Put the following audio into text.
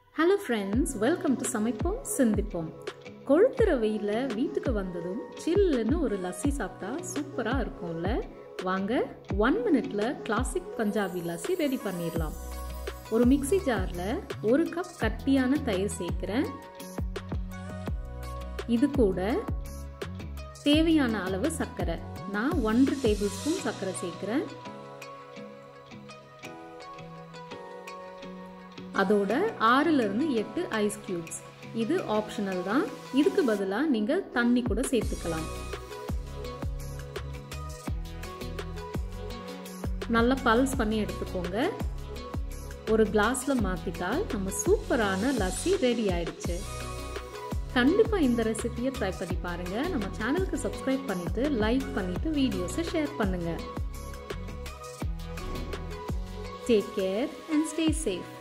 hello friends welcome to சமைப்போம் சிந்திப்போம் கொளுத்துற வெயிலில் வீட்டுக்கு வந்ததும் சில்லுன்னு ஒரு லஸ்ஸி சாப்பிட்டா சூப்பராக இருக்கும்ல வாங்க ஒன் மினிட்ல கிளாசிக் பஞ்சாபி லஸ்ஸி ரெடி பண்ணிடலாம் ஒரு மிக்சி ஜாரில் ஒரு கப் கட்டியான தயிர் சேர்க்குறேன் இது கூட தேவையான அளவு சர்க்கரை நான் ஒன்றரை டேபிள் ஸ்பூன் சர்க்கரை சேர்க்குறேன் அதோட ஆறுலேருந்து எட்டு ஐஸ் க்யூப்ஸ் இது ஆப்ஷனல் தான் இதுக்கு பதிலாக நீங்கள் தண்ணி கூட சேர்த்துக்கலாம் நல்லா பல்ஸ் பண்ணி எடுத்துக்கோங்க ஒரு கிளாஸில் மாற்றிட்டால் நம்ம சூப்பரான லஸ்ஸி ரெடி ஆயிடுச்சு கண்டிப்பாக இந்த ரெசிபியை ட்ரை பண்ணி பாருங்கள் நம்ம சேனலுக்கு சப்ஸ்கிரைப் பண்ணிவிட்டு லைக் பண்ணிவிட்டு வீடியோஸை ஷேர் பண்ணுங்கள் take care and stay safe